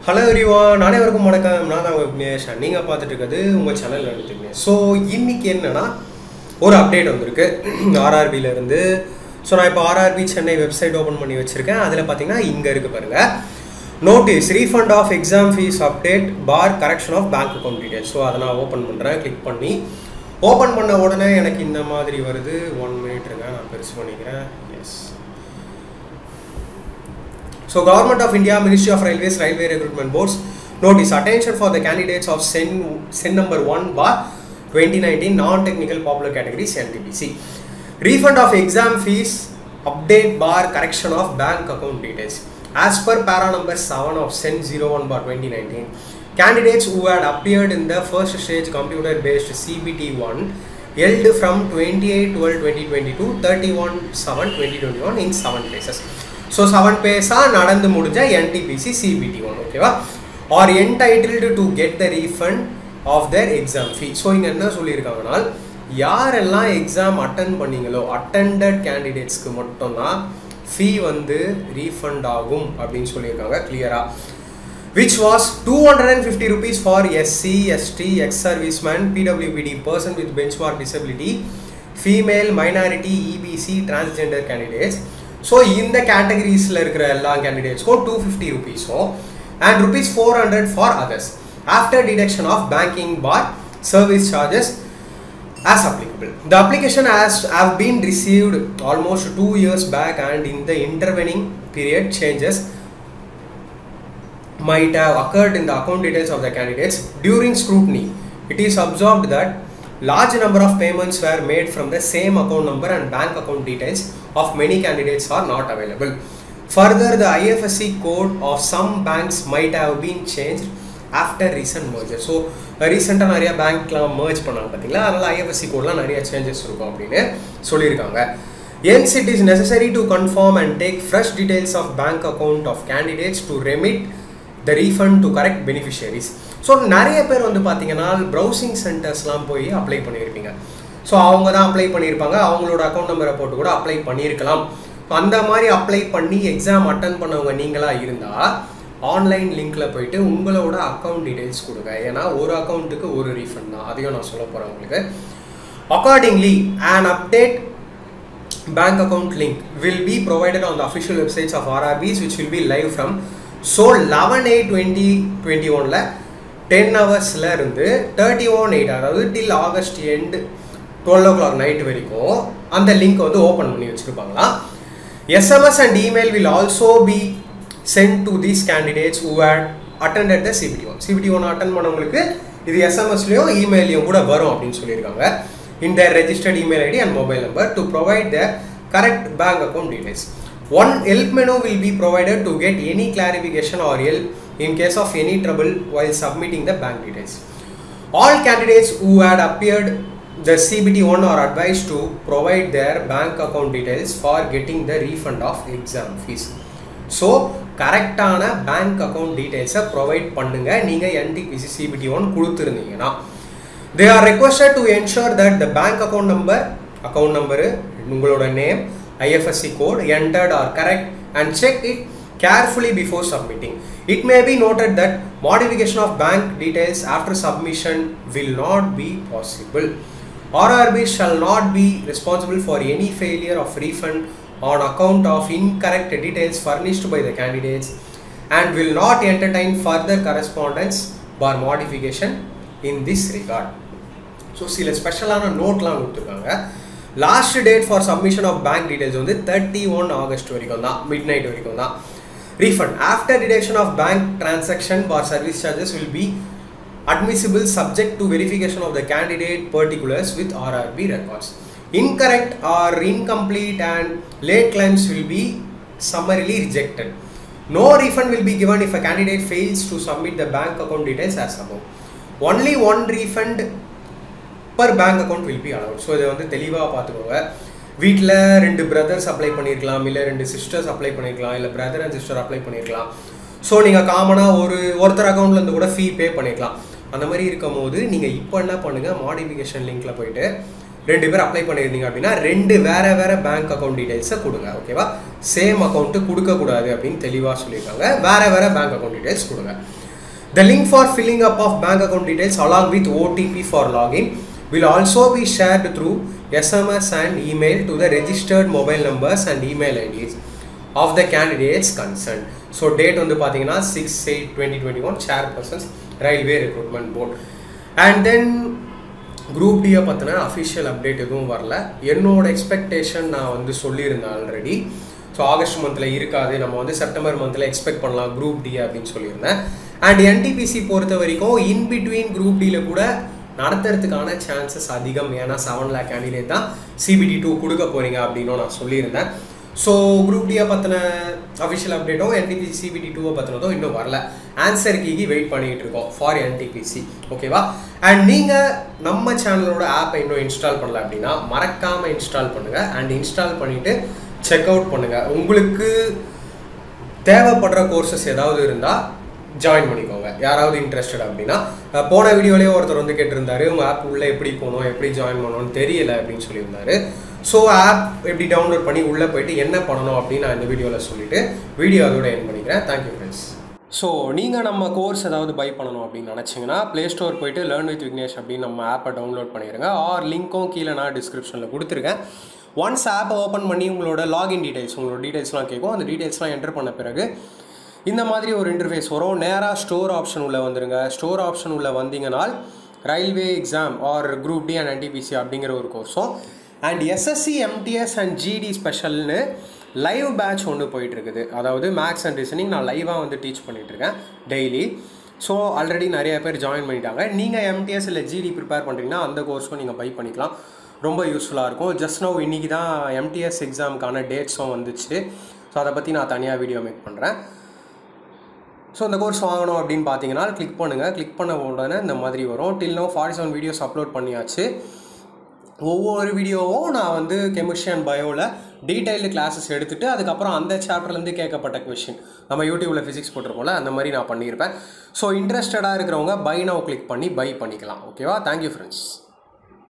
Hello எரிவான் அனைவருக்கும் வணக்கம் நான் தான் விக்னேஷ் நீங்கள் பார்த்துட்டு இருக்கிறது உங்கள் சேனல் நினைச்சிருக்கேன் ஸோ இன்னைக்கு என்னன்னா ஒரு அப்டேட் வந்திருக்கு RRB ல இருந்து ஸோ நான் இப்போ ஆர்ஆர்பி சென்னை வெப்சைட் ஓப்பன் பண்ணி வச்சுருக்கேன் அதில் பார்த்தீங்கன்னா இங்கே இருக்குது பாருங்கள் notice refund of exam fee update for correction of bank account details so அதை நான் ஓப்பன் பண்ணுறேன் கிளிக் பண்ணி ஓப்பன் பண்ண உடனே எனக்கு இந்த மாதிரி வருது ஒன் மினிட் இருங்க நான் பெருசு பண்ணிக்கிறேன் yes So Government of India, Ministry of Railways, Railway Recruitment Boards, notice attention for the candidates of SEN, SEN number 1 bar 2019 non-technical popular categories NTPC. Refund of exam fees, update bar correction of bank account details. As per para number 7 of SEN 01 bar 2019, candidates who had appeared in the first stage computer based CBT 1 held from 28 12 2020 to 31 7 2021 in 7 places. So seven பேஸாக நடந்து முடிஞ்ச NTPC CBT one ஓகேவா are entitled to get the refund of their exam fee so இங்கே என்ன சொல்லியிருக்காங்கன்னா யாரெல்லாம் exam attend பண்ணீங்களோ attended கேண்டிடேட்ஸ்க்கு மட்டும்தான் ஃபீ வந்து ரீஃபண்ட் ஆகும் அப்படின்னு சொல்லியிருக்காங்க கிளியராக which was 250 rupees for SC, ST, ex-serviceman, PWPD, person with benchmark disability, female, minority, EBC, transgender candidates. So இந்த கேட்டகரிஸில் இருக்கிற எல்லா கேண்டிடேட்ஸ்க்கும் டூ ஃபிஃப்டி ருபீஸும் and rupees four hundred for others after deduction of banking for service charges as applicable. The application has have been received almost two years back and in the intervening period changes might have occurred in the account details of the candidates during scrutiny. It is observed that large number of payments were made from the same account number and bank account details of many candidates are not available. Further, the IFSC code of some banks might have been changed after recent merger. So ரீசெண்டாக நிறைய பேங்க்லாம் merge பண்ணாங்க பார்த்தீங்களா அதனால் IFSC கோட்லாம் நிறைய changes இருக்கும் அப்படின்னு சொல்லியிருக்காங்க Hence, it is necessary to confirm and take fresh details of bank account of candidates to remit the refund to correct beneficiaries. So நிறைய பேர் வந்து பார்த்தீங்கன்னா ப்ரௌசிங் சென்டர்ஸ்லாம் போய் அப்ளை பண்ணியிருப்பீங்க ஸோ அவங்க தான் அப்ளை பண்ணியிருப்பாங்க அவங்களோட அக்கௌண்ட் நம்பரை போட்டு கூட அப்ளை பண்ணியிருக்கலாம் அந்த மாதிரி அப்ளை பண்ணி எக்ஸாம் அட்டன் பண்ணவங்க நீங்களாக இருந்தால் ஆன்லைன் லிங்க்ல போயிட்டு உங்களோட அக்கௌண்ட் டீடைல்ஸ் கொடுங்க ஏன்னா ஒரு அக்கௌண்ட்டுக்கு ஒரு ரீஃபண்ட் தான் அதையும் நான் சொல்ல போகிறேன் உங்களுக்கு accordingly and update bank account link will be provided on the official websites of RRBs which will be live from so 11 8 2021 ல 10 ஹவர்ஸ்ல இருந்து தேர்ட்டி ஒன் எயிட் அதாவது till August end twelve o'clock night வரைக்கும் அந்த link வந்து open பண்ணி வச்சுருப்பாங்களாம் SMS and email will also be sent to these candidates who had attended the CBT one CBT one attend பண்ணவங்களுக்கு இது எஸ்எம்எஸ்லையும் இமெயிலையும் கூட வரும் அப்படின்னு சொல்லியிருக்காங்க in their registered email ID and mobile number to provide the correct bank account details. One help menu will be provided to get any clarification or help in case of any trouble while submitting the bank details. All candidates who had appeared the CBT1 are advised to provide their bank account details for getting the refund of exam fees. So கரெக்டான bank account டீட்டெயில்ஸை provide பண்ணுங்கள் நீங்கள் NTPC CBT one கொடுத்துருந்தீங்கன்னா they are requested to ensure that the bank account number account number உங்களோட name IFSC code entered are correct and check it carefully before submitting it may be noted that modification of bank details after submission will not be possible RRB shall not be responsible for any failure of refund on account of incorrect details furnished by the candidates and will not entertain further correspondence or modification in this regard. So சில ஸ்பெஷலான நோட்லாம் கொடுத்துருக்காங்க last date for submission of bank details வந்து thirty one August வரைக்கும் தான் mid வரைக்கும் தான் refund after deduction of bank transaction for service charges will be admissible subject to verification of the candidate particulars with RRB records. Incorrect or incomplete and late claims will be summarily rejected. No refund will be given if a candidate fails to submit the bank account details as above. Only one refund per bank account will be allowed. So இதை வந்து தெளிவாக பார்த்துக்கோங்க வீட்டில் ரெண்டு brothers apply பண்ணியிருக்கலாம் இல்லை ரெண்டு sisters apply பண்ணியிருக்கலாம் இல்லை பிரதர் அண்ட் சிஸ்டர் அப்ளை பண்ணியிருக்கலாம் ஸோ நீங்கள் காமனாக ஒரு ஒருத்தர் அக்கௌண்ட்லேருந்து கூட ஃபீ பே பண்ணிக்கலாம் அந்த மாதிரி இருக்கும் போது நீங்கள் இப்போ என்ன பண்ணுங்கள் மாடிஃபிகேஷன் லிங்க்கில் போயிட்டு ரெண்டு பேர் அப்ளை பண்ணியிருந்தீங்க அப்படின்னா ரெண்டு வேற வேற பேங்க் அக்கௌண்ட் டீடைல்ஸை கொடுங்க ஓகேவா சேம் அக்கௌண்ட்டு கொடுக்கக்கூடாது அப்படின்னு தெளிவாக சொல்லியிருக்காங்க வேற வேற பேங்க் அக்கௌண்ட் டீடைல்ஸ் கொடுங்க The link for filling up of bank account details along with OTP for login will also be shared through SMS and email to the registered mobile numbers and email IDs of the candidates concerned. So date வந்து பார்த்தீங்கன்னா six eight twenty twenty one chairperson railway recruitment board and then group டியை பற்றின official update எதுவும் வரல என்னோட expectation நான் வந்து சொல்லியிருந்தேன் ஆல்ரெடி ஸோ ஆகஸ்ட் மந்தில் இருக்காது நம்ம வந்து செப்டம்பர் மந்தில் எக்ஸ்பெக்ட் பண்ணலாம் குரூப் டி அப்படின்னு சொல்லியிருந்தேன் அண்ட் என்டிபிசி பொறுத்த வரைக்கும் இன் பிட்வீன் குரூப் டியில் கூட நடத்துறதுக்கான சான்சஸ் அதிகம் ஏன்னா செவன் லேக் கேண்டிடேட் தான் சிபிடி டூ கொடுக்க போகிறீங்க அப்படின்னும் நான் சொல்லியிருந்தேன் ஸோ குரூப் டியை பற்றின அஃபிஷியல் அப்டேட்டும் என்டிபிசி சிபிடி டூவை பற்றினதும் இன்னும் வரல ஆன்சர் கீக்கு வெயிட் பண்ணிகிட்டு இருக்கோம் ஃபார் என்டிபிசி ஓகேவா அண்ட் நீங்கள் நம்ம சேனலோட ஆப்பை இன்னும் இன்ஸ்டால் பண்ணல அப்படின்னா மறக்காமல் இன்ஸ்டால் பண்ணுங்கள் அண்ட் இன்ஸ்டால் பண்ணிவிட்டு செக் அவுட் பண்ணுங்கள் உங்களுக்கு தேவைப்படுற கோர்சஸ் ஏதாவது இருந்தால் ஜாயின் பண்ணிக்கோங்க யாராவது இன்ட்ரெஸ்டட் அப்படின்னா அஹ் போன வீடியோலேயே ஒருத்தர் வந்து கேட்டிருந்தாரு உங்கள் ஆப் உள்ளே எப்படி போகணும் எப்படி ஜாயின் பண்ணணும்னு தெரியல அப்படின்னு சொல்லியிருந்தாரு ஸோ ஆப் எப்படி டவுன்லோட் பண்ணி உள்ளே போயிட்டு என்ன பண்ணணும் அப்படின்னு நான் இந்த வீடியோவில் சொல்லிவிட்டு வீடியோ அதோட என் பண்ணிக்கிறேன் தேங்க்யூ ஃப்ரெண்ட்ஸ் ஸோ நீங்கள் நம்ம கோர்ஸ் ஏதாவது பை பண்ணணும் அப்படின்னு நினச்சிங்கன்னா ப்ளே ஸ்டோர் போயிட்டு லேர்ன் வித் விக்னேஷ் அப்படின்னு நம்ம ஆப்பை டவுன்லோட் பண்ணிடுங்க ஆர் லிங்க்கும் கீழே நான் டிஸ்கிரிப்ஷனில் கொடுத்துருக்கேன் ஒன்ஸ் ஆப்பை ஓப்பன் பண்ணி உங்களோட லாகின் டீடைல்ஸ் உங்களோட டீடைல்ஸ்லாம் கேட்கும் அந்த டீடைல்ஸ்லாம் என்டர் பண்ண பிறகு இந்த மாதிரி ஒரு இன்டர்ஃபேஸ் வரும் நேராக ஸ்டோர் ஆப்ஷன் உள்ளே வந்துருங்க ஸ்டோர் ஆப்ஷன் உள்ளே வந்தீங்கனால் railway exam are group D and NTPC அப்படிங்கிற ஒரு கோர்ஸும் and SSC MTS and GD ஸ்பெஷல்னு லைவ் பேட்ச் ஒன்று போயிட்டுருக்குது அதாவது மேக்ஸ் அண்ட் ரீசனிங் நான் லைவாக வந்து டீச் பண்ணிகிட்ருக்கேன் டெய்லி ஸோ ஆல்ரெடி நிறைய பேர் ஜாயின் பண்ணிட்டாங்க நீங்கள் எம்டிஎஸ் இல்லை ஜிடி ப்ரிப்பேர் பண்ணுறீங்கன்னா அந்த கோர்ஸும் நீங்கள் பை பண்ணிக்கலாம் ரொம்ப யூஸ்ஃபுல்லாக இருக்கும் ஜஸ்ட் நோ இன்றைக்கி தான் எம்டிஎஸ் எக்ஸாமுக்கான டேட்ஸும் வந்துச்சு ஸோ அதை பற்றி நான் தனியாக வீடியோ மேக் பண்ணுறேன் ஸோ இந்த கோர்ஸ் வாங்கணும் அப்படின்னு பார்த்தீங்கன்னா கிளிக் பண்ணுங்கள் கிளிக் பண்ண உடனே இந்த மாதிரி வரும் till now forty seven videos upload பண்ணியாச்சு ஒவ்வொரு வீடியோவும் நான் வந்து கெமிஸ்ட்ரி அண்ட் பயோவில் டீட்டெயில்டு கிளாஸஸ் எடுத்துகிட்டு அதுக்கப்புறம் அந்த சாப்டர்லேருந்து கேட்கப்பட்ட கொஷின் நம்ம யூடியூப்பில் ஃபிசிக்ஸ் போட்டிருப்போம்ல அந்த மாதிரி நான் பண்ணியிருப்பேன் ஸோ இன்ட்ரெஸ்டடாக இருக்கிறவங்க பை நவ் கிளிக் பண்ணி பை பண்ணிக்கலாம் ஓகேவா தேங்க்யூ ஃப்ரெண்ட்ஸ்